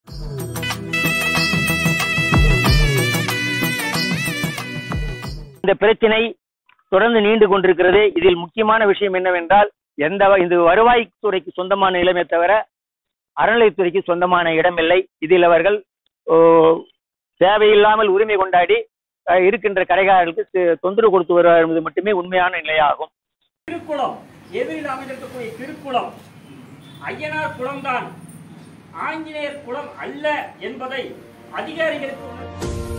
இந்த பிரச்சனை தொடர்ந்து நீண்டு கொண்டிருக்கிறது இதில் முக்கியமான விஷயம் என்னவென்றால் எந்த வ- இது வருவாய்த்துறைக்கு சொந்தமான நிலமே தவிர அறநிலைத்துறைக்கு சொந்தமான இடமில்லை இதில் அவர்கள் ஓ, தேவையில்லாமல் உரிமை கொண்டாடி அஹ், இருக்கின்ற கடைகாரர்களுக்கு சி- தொந்தரவு கொடுத்து வருவார் என்பது மட்டுமே உண்மையான நிலையாகும் திருக்குளம் எதிரில் அமைந்திருக்கக்கூடிய திருக்குளம் ஐயனார் குளம்தான் ஆஞ்சநேயர் குளம் அல்ல என்பதை அதிகாரிகளுக்கு உணர்-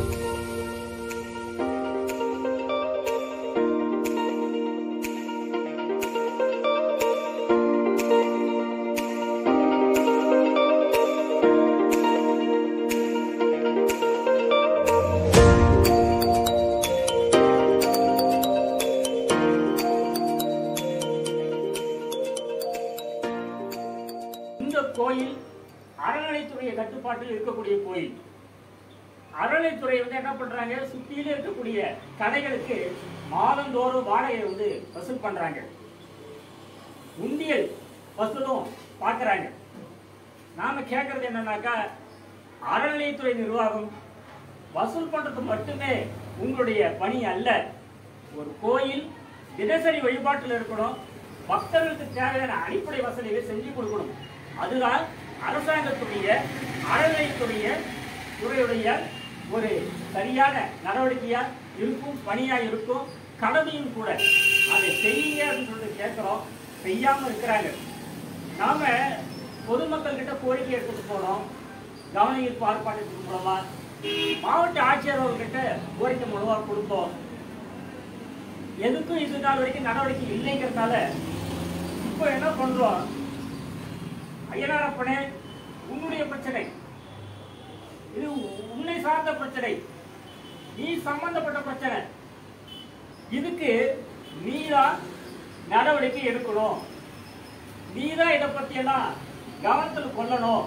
இந்த கோயில் அறநிலைத்துறைய கட்டுப்பாட்டில் இருக்கக்கூடிய கோயில் அறநிலைத்துறை வந்து என்ன பண்றாங்க சுத்தியில இருக்கக்கூடிய கடைகளுக்கு மாதந்தோறும் வாடகை வந்து வசூல் பண்றாங்க உண்டியல் வசூலும் பார்க்கறாங்க நாம கேட்கறது என்னன்னாக்கா அறநிலையத்துறை நிர்வாகம் வசூல் பண்றது மட்டுமே உங்களுடைய பணி அல்ல ஒரு கோயில் தினசரி வழிபாட்டில் இருக்கணும் பக்தர்களுக்கு தேவையான அடிப்படை வசதிகளை செஞ்சு கொடுக்கணும் அதுதான் அரசாங்கத்துடைய அறநிலையத்துடைய துறையுடைய ஒரு சரியான நடவடிக்கையா இருக்கும் பணியா இருக்கும் கடமையும் கூட அதை செய்யுங்க அப்படின்னு சொல்லிட்டு கேட்கிறோம் செய்யாம இருக்கிறாங்க நாம பொதுமக்கள் கிட்ட கோரிக்கை எடுத்துட்டு போனோம் கவன ஈர்ப்பு ஆர்ப்பாட்டத்தின் மூலமா மாவட்ட ஆட்சியர் அவர்கிட்ட கோரிக்கை மூலமா கொடுத்தோம் எதுக்கும் இது நாள் வரைக்கும் நடவடிக்கை இல்லைங்கிறதுனால இப்போ என்ன பண்றோம் ஐயனாரப்பனே உன்னுடைய பிரச்சனை இது உன்னை சார்ந்த பிரச்சனை நீ சம்பந்தப்பட்ட பிரச்சனை இதுக்கு நீதான் நடவடிக்கை எடுக்கணும் நீதான் இதை பத்தி எல்லாம் கவனத்தில் கொள்ளணும்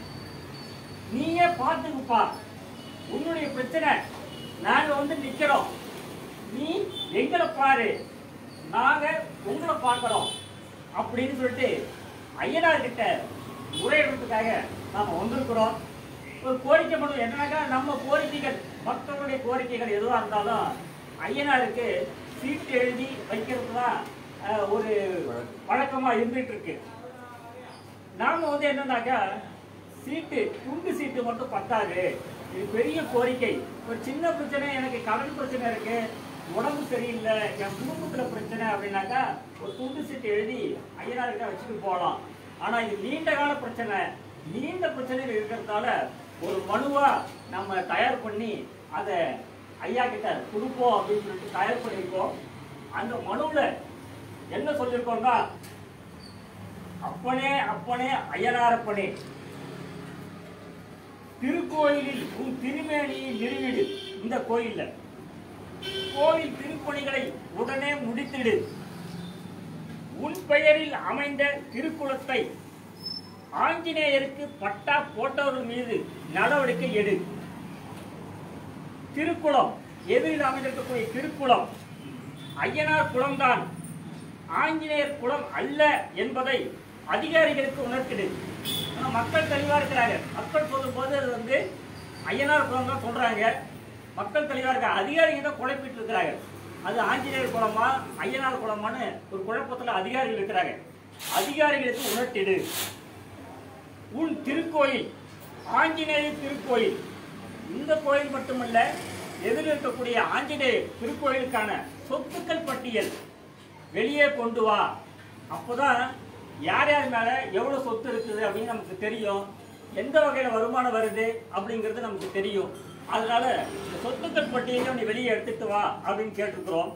நீயே பார்த்துக்குப்பா உன்னுடைய பிரச்சனை நாங்க வந்து நிக்கிறோம் நீ எங்களை பாரு நாங்க உங்களை பார்க்கிறோம் அப்படின்னு சொல்லிட்டு ஐயனார் கிட்ட முறையிடுறதுக்காக நாம வந்திருக்கிறோம் ஒரு கோரிக்கை மனு என்னன்னாக்கா நம்ம கோரிக்கைகள் மக்களுடைய கோரிக்கைகள் எதுவா இருந்தாலும் ஐயனாருக்கு சீட்டு எழுதி வைக்கிறது தான் அஹ், ஒரு வழக்கமா இருந்துட்டு இருக்கு நாம வந்து என்னன்னாக்கா சீட்டு துண்டு சீட்டு மட்டும் பத்தாது இது பெரிய கோரிக்கை ஒரு சின்ன பிரச்சனை எனக்கு கடன் பிரச்சனை இருக்கு உடம்பு சரியில்லை என் குடும்பத்துல பிரச்சனை அப்படின்னாக்கா ஒரு துண்டு சீட்டு எழுதி ஐயனார்கிட்ட வச்சுட்டு போகலாம் ஆனா இது நீண்ட கால பிரச்சனை நீண்ட பிரச்சனைகள் இருக்கிறதால ஒரு மனுவா நம்ம தயார் பண்ணி அதை ஐயா கிட்ட கொடுப்போம் அப்படின்னு சொல்லிட்டு தயார் பண்ணியிருக்கோம் அந்த மனுவுல என்ன சொல்லியிருக்கோம்னா அப்பனே அப்பனே ஐயனாரப்பனே திருக்கோயிலில் உன் திருமேனியை நிறுவிடு இந்த கோயில்ல கோயில் திருப்பணிகளை உடனே முடித்திடு உன் பெயரில் அமைந்த திருக்குளத்தை ஆஞ்சநேயருக்கு பட்டா போட்டவர்கள் மீது நடவடிக்கை எடு திருக்குளம் எதிரில் அமைந்திருக்கக்கூடிய திருக்குளம் ஐயனார் குளம்தான் ஆஞ்சநேயர் குளம் அல்ல என்பதை அதிகாரிகளுக்கு உணர்த்திடு ஆனா மக்கள் தெளிவா இருக்கிறாங்க மக்கள் சொல்லும்போது அது வந்து ஐயனார் குளம் தான் சொல்றாங்க மக்கள் தெளிவா இருக்காங்க அதிகாரிகள் தான் குழப்பிட்டு இருக்கிறாங்க அது ஆஞ்சநேயர் குளமா ஐயனார் குளமான்னு ஒரு குழப்பத்துல அதிகாரிகள் இருக்கிறாங்க அதிகாரிகளுக்கு உணர்த்திடு உன் திருக்கோயில் ஆஞ்சநேயர் திருக்கோயில் இந்த கோயில் மட்டுமல்ல எதிரில் இருக்கக்கூடிய ஆஞ்சநேயர் திருக்கோயிலுக்கான சொத்துக்கள் பட்டியல் வெளியே கொண்டு வா அப்போதான் யார் யார் மேல எவ்வளவு சொத்து இருக்குது அப்படின்னு நமக்கு தெரியும் எந்த வகையில வருமானம் வருது அப்படிங்கிறது நமக்கு தெரியும் அதனால இந்த சொத்துக்கள் பட்டியலை நீ வெளியே எடுத்துட்டு வா அப்படின்னு கேட்டிருக்கிறோம்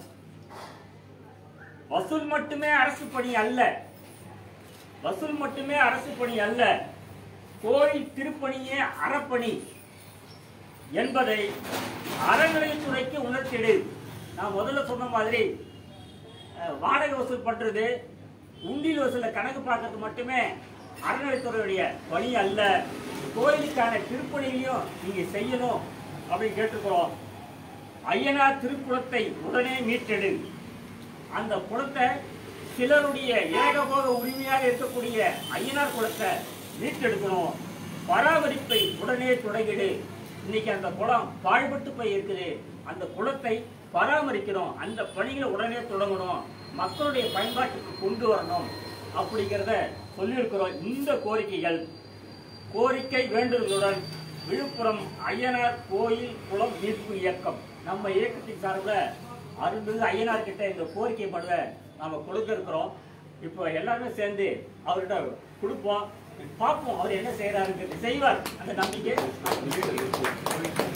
வசூல் மட்டுமே அரசு பணி அல்ல வசூல் மட்டுமே அரசு பணி அல்ல கோயில் திருப்பணியே அறப்பணி என்பதை அறநிலையத்துறைக்கு உணர்த்திடு நான் முதல்ல சொன்ன மாதிரி அஹ், வாடகை வசூல் பண்றது உண்டியல் வசூல கணக்கு பார்க்கறது மட்டுமே அறநிலையத்துறையுடைய பணி அல்ல கோயிலுக்கான திருப்பணிகளையும் நீங்க செய்யணும் அப்படின்னு கேட்டுக்கிறோம் ஐயனார் திருக்குளத்தை உடனே மீட்டெடு அந்த குளத்தை சிலருடைய ஏகபோக உரிமையாக இருக்கக்கூடிய ஐயனார் குளத்தை மீட்டெடுக்கணும் பராமரிப்பை உடனே தொடங்கிடு இன்னைக்கு அந்த குளம் பாழ்பட்டு போய் இருக்குது அந்த குளத்தை பராமரிக்கணும் அந்த பணிகளை உடனே தொடங்கணும் மக்களுடைய பயன்பாட்டுக்கு கொண்டு வரணும் அப்படிங்கிறத சொல்லியிருக்கிறோம் இந்த கோரிக்கைகள் கோரிக்கை வேண்டுதலுடன் விழுப்புரம் ஐயனார் கோயில் குளம் மீட்பு இயக்கம் நம்ம இயக்கத்தின் சார்பில் அருள்மிகு ஐயனார் கிட்ட இந்த கோரிக்கை மனுவை நாம கொடுக்க இருக்கிறோம் இப்போ எல்லாருமே சேர்ந்து அவர்கிட்ட கொடுப்போம் பார்ப்போம் அவர் என்ன செய்யறாருங்கிறது செய்வார் அந்த நம்பிக்கை நமக்கு இருக்கு.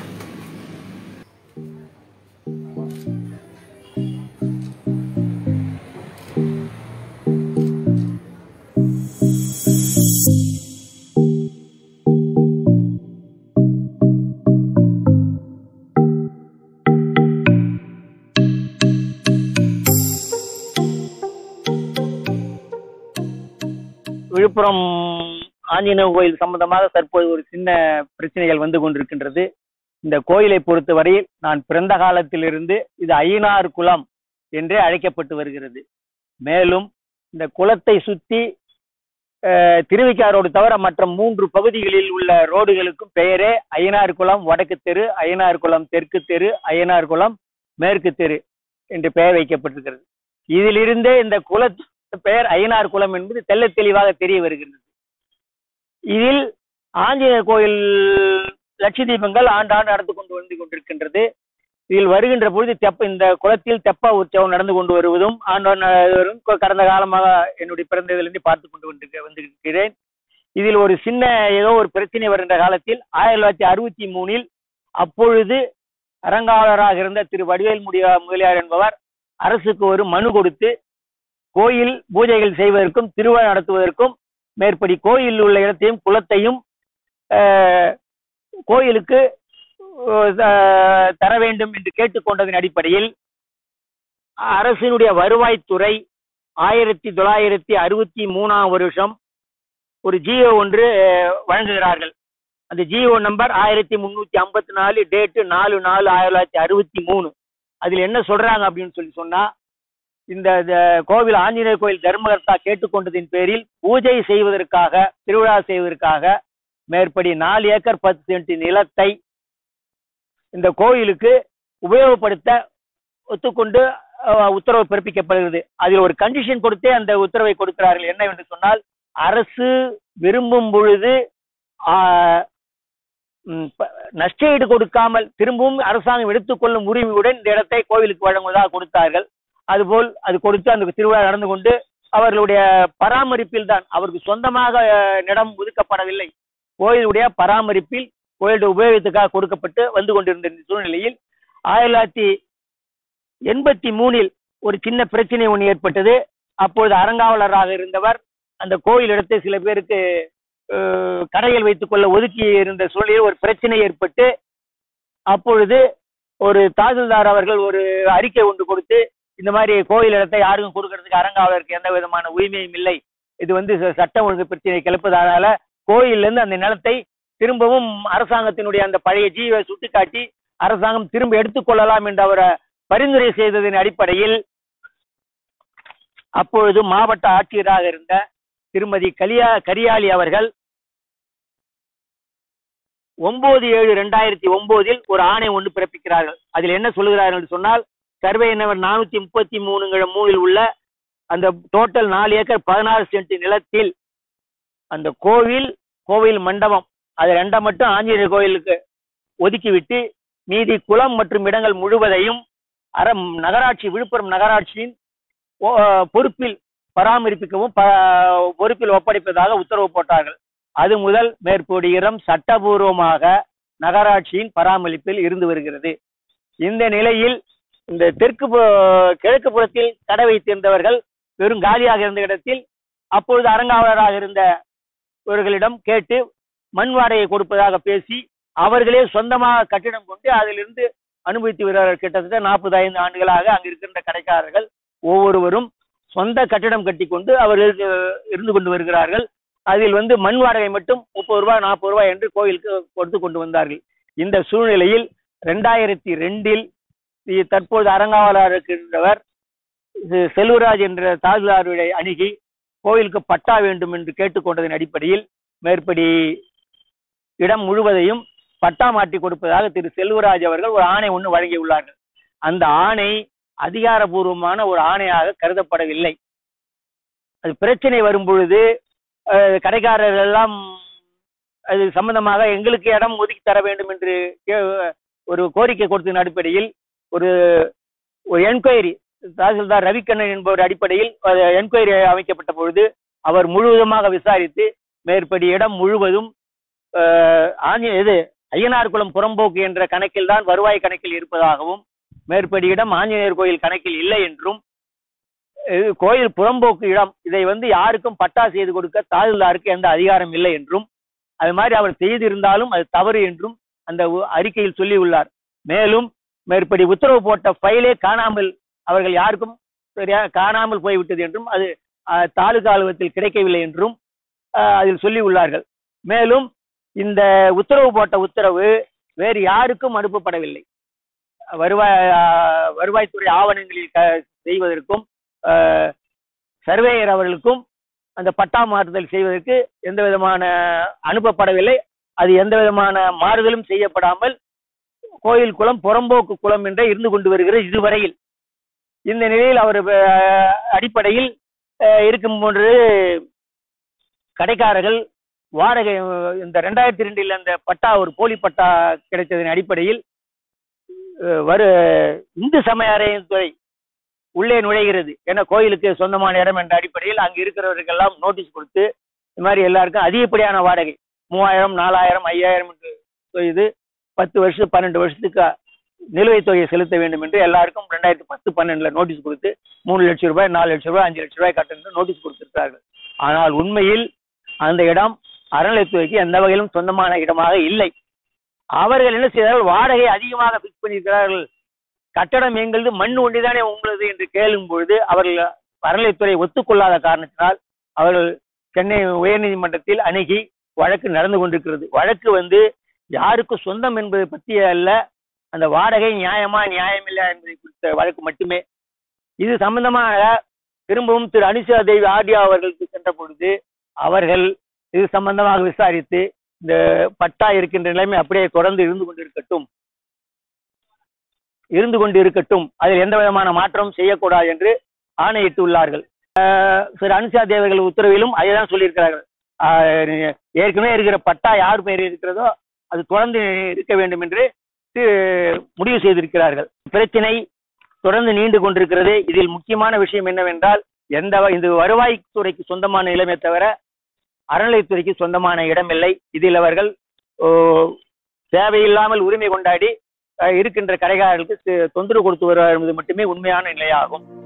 விழுப்புரம் ஆஞ்சநேய கோயில் சம்பந்தமாக தற்போது ஒரு சின்ன பிரச்சனைகள் வந்து கொண்டிருக்கின்றது இந்த கோயிலை பொறுத்தவரையில் நான் பிறந்த காலத்திலிருந்து இது ஐயனார் குளம் என்றே அழைக்கப்பட்டு வருகிறது மேலும் இந்த குளத்தை சுற்றி அஹ், திருவிக்கா ரோடு தவிர மற்ற மூன்று பகுதிகளில் உள்ள ரோடுகளுக்கும் பெயரே ஐயனார் குளம் வடக்கு தெரு ஐயனார் குளம் தெற்கு தெரு ஐயனார் குளம் மேற்கு தெரு என்று பெயர் வைக்கப்பட்டிருக்கிறது இதிலிருந்தே இந்த குளத்து பெயர் ஐயனார் குளம் என்பது தெள்ளத் தெளிவாக தெரிய வருகின்றது இதில் ஆஞ்சநேயர் கோயில் லட்ச தீபங்கள் ஆண்டாண்டு நடந்து கொண்டு வந்து கொண்டிருக்கின்றது இதில் வருகின்ற பொழுது தெப்ப இந்த குளத்தில் தெப்ப உற்சவம் நடந்து கொண்டு வருவதும் ஆண்டாண்டு வரும் கடந்த காலமாக என்னுடைய பிறந்ததிலிருந்து பார்த்து கொண்டு வந்து வந்திருக்கிறேன் இதில் ஒரு சின்ன ஏதோ ஒரு பிரச்சனை வருகின்ற காலத்தில் ஆயிரத்தி தொள்ளாயிரத்தி அறுபத்தி மூணில் அப்பொழுது அரங்காவலராக இருந்த திரு வடிவேல் முடியா முதலியார் என்பவர் அரசுக்கு ஒரு மனு கொடுத்து கோயில் பூஜைகள் செய்வதற்கும் திருவிழா நடத்துவதற்கும் மேற்படி கோயிலில் உள்ள இடத்தையும் குளத்தையும் ஆஹ், கோயிலுக்கு ஆஹ், தர வேண்டும் என்று கேட்டுக்கொண்டதன் அடிப்படையில் அரசினுடைய வருவாய்த்துறை ஆயிரத்தி தொள்ளாயிரத்தி அறுபத்தி மூணாம் வருஷம் ஒரு ஜியோ ஒன்று ஆஹ், வழங்குகிறார்கள் அந்த ஜியோ நம்பர் ஆயிரத்தி முன்னூத்தி ஐம்பத்தி நாலு டேட்டு நாலு நாலு ஆயிரத்தி தொள்ளாயிரத்தி அறுபத்தி மூணு அதுல என்ன சொல்றாங்க அப்படின்னு சொல்லி சொன்னா இந்த இந்த கோவில் ஆஞ்சநேயர் கோயில் தர்மகர்த்தா கேட்டுக்கொண்டதின் பேரில் பூஜை செய்வதற்காக திருவிழா செய்வதற்காக மேற்படி நாலு ஏக்கர் பத்து சென்ட் நிலத்தை இந்த கோயிலுக்கு உபயோகப்படுத்த ஒத்துக்கொண்டு அஹ், உத்தரவு பிறப்பிக்கப்படுகிறது அதில் ஒரு கண்டிஷன் கொடுத்தே அந்த உத்தரவை கொடுக்கிறார்கள் என்னவென்று சொன்னால் அரசு விரும்பும் பொழுது ஆஹ், ம், ப- நஷ்டஈடு கொடுக்காமல் திரும்பவும் அரசாங்கம் எடுத்துக்கொள்ளும் உரிமையுடன் இந்த இடத்தை கோவிலுக்கு வழங்குவதாக கொடுத்தார்கள் அதுபோல் அது கொடுத்து அந்த திருவிழா நடந்து கொண்டு அவர்களுடைய பராமரிப்பில் தான் அவருக்கு சொந்தமாக அஹ், நிலம் ஒதுக்கப்படவில்லை கோயிலுடைய பராமரிப்பில் கோயிலுடைய உபயோகத்துக்காக கொடுக்கப்பட்டு வந்து கொண்டிருந்த இந்த சூழ்நிலையில் ஆயிரத்தி தொள்ளாயிரத்தி எண்பத்தி மூணில் ஒரு சின்ன பிரச்சனை ஒன்று ஏற்பட்டது அப்பொழுது அறங்காவலராக இருந்தவர் அந்த கோயில் இடத்தை சில பேருக்கு அஹ், கடைகள் வைத்துக் கொள்ள ஒதுக்கி இருந்த சூழ்நிலையில் ஒரு பிரச்சனை ஏற்பட்டு அப்பொழுது ஒரு தாசில்தார் அவர்கள் ஒரு அறிக்கை ஒன்று கொடுத்து இந்த மாதிரி கோயில் இடத்தை யாருக்கும் கொடுக்கறதுக்கு அறங்காவலருக்கு எந்த விதமான உரிமையும் இல்லை இது வந்து ச- சட்டம் ஒழுங்கு பிரச்சனை கிளப்பதால கோயில்ல இருந்து அந்த நிலத்தை திரும்பவும் அரசாங்கத்தினுடைய அந்த பழைய ஜீவை சுட்டிக்காட்டி அரசாங்கம் திரும்ப எடுத்துக்கொள்ளலாம் என்று அவர் பரிந்துரை செய்ததின் அடிப்படையில் அப்பொழுது மாவட்ட ஆட்சியராக இருந்த திருமதி கலியா கரியாளி அவர்கள் ஒன்பது ஏழு ரெண்டாயிரத்தி ஒன்பதில் ஒரு ஆணை ஒன்று பிறப்பிக்கிறார்கள் அதில் என்ன சொல்லுகிறார்கள் என்று சொன்னால் சர்வே நம்பர் நானூத்தி முப்பத்தி மூணுங்கிற மூவில் உள்ள அந்த டோட்டல் நாலு ஏக்கர் பதினாறு சென்ட் நிலத்தில் அந்த கோவில் கோவில் மண்டபம் அது ரெண்டை மட்டும் ஆஞ்சநேயர் கோயிலுக்கு ஒதுக்கிவிட்டு மீதி குளம் மற்றும் இடங்கள் முழுவதையும் அறம் நகராட்சி விழுப்புரம் நகராட்சியின் ஓ- பொறுப்பில் பராமரிப்பிக்கவும் ப- பொறுப்பில் ஒப்படைப்பதாக உத்தரவு போட்டார்கள் அது முதல் மேற்படி இடம் சட்டபூர்வமாக நகராட்சியின் பராமரிப்பில் இருந்து வருகிறது இந்த நிலையில் இந்த தெற்கு பு- கிழக்கு புறத்தில் கடை வைத்திருந்தவர்கள் வெறும் காலியாக இருந்த இடத்தில் அப்பொழுது அறங்காவலராக இருந்த இவர்களிடம் கேட்டு மண் வாடகை கொடுப்பதாக பேசி அவர்களே சொந்தமாக கட்டிடம் கொண்டு அதிலிருந்து அனுபவித்து வருகிறார்கள் கிட்டத்தட்ட நாற்பத்தைந்து ஆண்டுகளாக அங்கு இருக்கின்ற கடைக்காரர்கள் ஒவ்வொருவரும் சொந்த கட்டிடம் கட்டி கொண்டு அவர்களுக்கு இருந்து கொண்டு வருகிறார்கள் அதில் வந்து மண் வாடகை மட்டும் முப்பது ரூபாய் நாற்பது ரூபாய் என்று கோயிலுக்கு கொடுத்து கொண்டு வந்தார்கள் இந்த சூழ்நிலையில் ரெண்டாயிரத்தி ரெண்டில் தற்போது அரங்காவலர் இருக்கின்றவர் இது செல்வராஜ் என்ற தாசில்தாருடைய அணுகி கோயிலுக்கு பட்டா வேண்டும் என்று கேட்டுக்கொண்டதன் அடிப்படையில் மேற்படி இடம் முழுவதையும் பட்டா மாற்றி கொடுப்பதாக திரு செல்வராஜ் அவர்கள் ஒரு ஆணை ஒன்று வழங்கியுள்ளார்கள் அந்த ஆணை அதிகாரபூர்வமான ஒரு ஆணையாக கருதப்படவில்லை அது பிரச்சனை வரும் பொழுது அஹ், கடைக்காரர்கள் எல்லாம் அது சம்பந்தமாக எங்களுக்கு இடம் ஒதுக்கி தர வேண்டும் என்று கே- ஒரு கோரிக்கை கொடுத்ததன் அடிப்படையில் ஒரு ஒரு என்கொயரி தாசில்தார் ரவிக்கண்ணன் என்பவர் அடிப்படையில் என்கொயரி அமைக்கப்பட்ட பொழுது அவர் முழுவதுமாக விசாரித்து மேற்படி இடம் முழுவதும் அஹ், ஆஞ்ச இது ஐயனார்குளம் புறம்போக்கு என்ற கணக்கில் தான் வருவாய் கணக்கில் இருப்பதாகவும் மேற்படி இடம் ஆஞ்சநேயர் கோயில் கணக்கில் இல்லை என்றும் இது கோயில் புறம்போக்கு இடம் இதை வந்து யாருக்கும் பட்டா செய்து கொடுக்க தாசில்தாருக்கு எந்த அதிகாரம் இல்லை என்றும் அது மாதிரி அவர் செய்திருந்தாலும் அது தவறு என்றும் அந்த உ- அறிக்கையில் சொல்லியுள்ளார் மேலும் மேற்படி உத்தரவு போட்ட ஃபைலே காணாமல் அவர்கள் யாருக்கும் சரியா காணாமல் போய்விட்டது என்றும் அது அஹ், தாலுகா அலுவலகத்தில் கிடைக்கவில்லை என்றும் அஹ், அதில் சொல்லி உள்ளார்கள் மேலும் இந்த உத்தரவு போட்ட உத்தரவு வேறு யாருக்கும் அனுப்பப்படவில்லை வருவாய் அஹ், வருவாய்த்துறை ஆவணங்களில் க- செய்வதற்கும் அஹ், சர்வேயர் அவர்களுக்கும் அந்த பட்டா மாறுதல் செய்வதற்கு எந்த விதமான அனுப்பப்படவில்லை அது எந்த விதமான மாறுதலும் செய்யப்படாமல் கோயில் குளம் புறம்போக்கு குளம் என்றே இருந்து கொண்டு வருகிறது இதுவரையில் இந்த நிலையில் அவர் அஹ், அடிப்படையில் அஹ், இருக்கும் போன்று கடைக்காரர்கள் வாடகை அஹ், இந்த ரெண்டாயிரத்தி ரெண்டில் அந்த பட்டா ஒரு போலி பட்டா கிடைத்ததன் அடிப்படையில் அஹ், வரு இந்து சமய அறநிலையத்துறை உள்ளே நுழைகிறது ஏன்னா கோயிலுக்கு சொந்தமான இடம் என்ற அடிப்படையில் அங்கு இருக்கிறவருக்கெல்லாம் நோட்டீஸ் கொடுத்து இந்த மாதிரி எல்லாருக்கும் அதிகப்படியான வாடகை மூவாயிரம் நாலாயிரம் ஐயாயிரம் என்று இது பத்து வருஷம் பன்னெண்டு வருஷத்துக்கு நிலுவைத் தொகையை செலுத்த வேண்டும் என்று எல்லாருக்கும் ரெண்டாயிரத்தி பத்து பன்னெண்டுல நோட்டீஸ் கொடுத்து மூணு லட்சம் ரூபாய் நாலு லட்சம் ரூபாய் அஞ்சு லட்சம் ரூபாய் கட்டணும் நோட்டீஸ் கொடுத்திருக்கிறார்கள் ஆனால் உண்மையில் அந்த இடம் அறநிலையத்துறைக்கு எந்த வகையிலும் சொந்தமான இடமாக இல்லை அவர்கள் என்ன செய்தார்கள் வாடகை அதிகமாக பிக்ஸ் பண்ணியிருக்கிறார்கள் கட்டடம் எங்களது மண் ஒன்றிதானே உங்களது என்று கேளும் பொழுது அவர்கள் அறநிலையத்துறை ஒத்துக்கொள்ளாத காரணத்தினால் அவர்கள் சென்னை உயர்நீதிமன்றத்தில் அணுகி வழக்கு நடந்து கொண்டிருக்கிறது வழக்கு வந்து யாருக்கு சொந்தம் என்பது பற்றி அல்ல அந்த வாடகை நியாயமா நியாயமில்லை என்பதை குறித்த வழக்கு மட்டுமே இது சம்பந்தமாக திரும்பவும் திரு அனிஷா தேவி ஆர்டியா அவர்களுக்கு சென்ற பொழுது அவர்கள் இது சம்பந்தமாக விசாரித்து இந்த பட்டா இருக்கின்ற நிலைமை அப்படியே தொடர்ந்து இருந்து கொண்டிருக்கட்டும் இருந்து கொண்டு இருக்கட்டும் அதில் எந்த விதமான மாற்றமும் செய்யக்கூடாது என்று ஆணையிட்டுள்ளார்கள் ஆஹ் திரு அனுஷா தேவர்கள் உத்தரவிலும் அதை தான் சொல்லியிருக்கிறார்கள் ஆஹ் ஏற்கனவே இருக்கிற பட்டா யார் பெயர் இருக்கிறதோ அது தொடர்ந்து இருக்க வேண்டும் என்று தி- முடிவு செய்திருக்கிறார்கள் பிரச்சனை தொடர்ந்து நீண்டு கொண்டிருக்கிறது இதில் முக்கியமான விஷயம் என்னவென்றால் எந்த வ- இந்த வருவாய்த்துறைக்கு சொந்தமான நிலைமை தவிர அறநிலைத்துறைக்கு சொந்தமான இடமில்லை இதில் அவர்கள் ஓ, தேவையில்லாமல் உரிமை கொண்டாடி அஹ், இருக்கின்ற கடைக்காரர்களுக்கு சி- தொந்தரவு கொடுத்து வருவார் என்பது மட்டுமே உண்மையான நிலையாகும்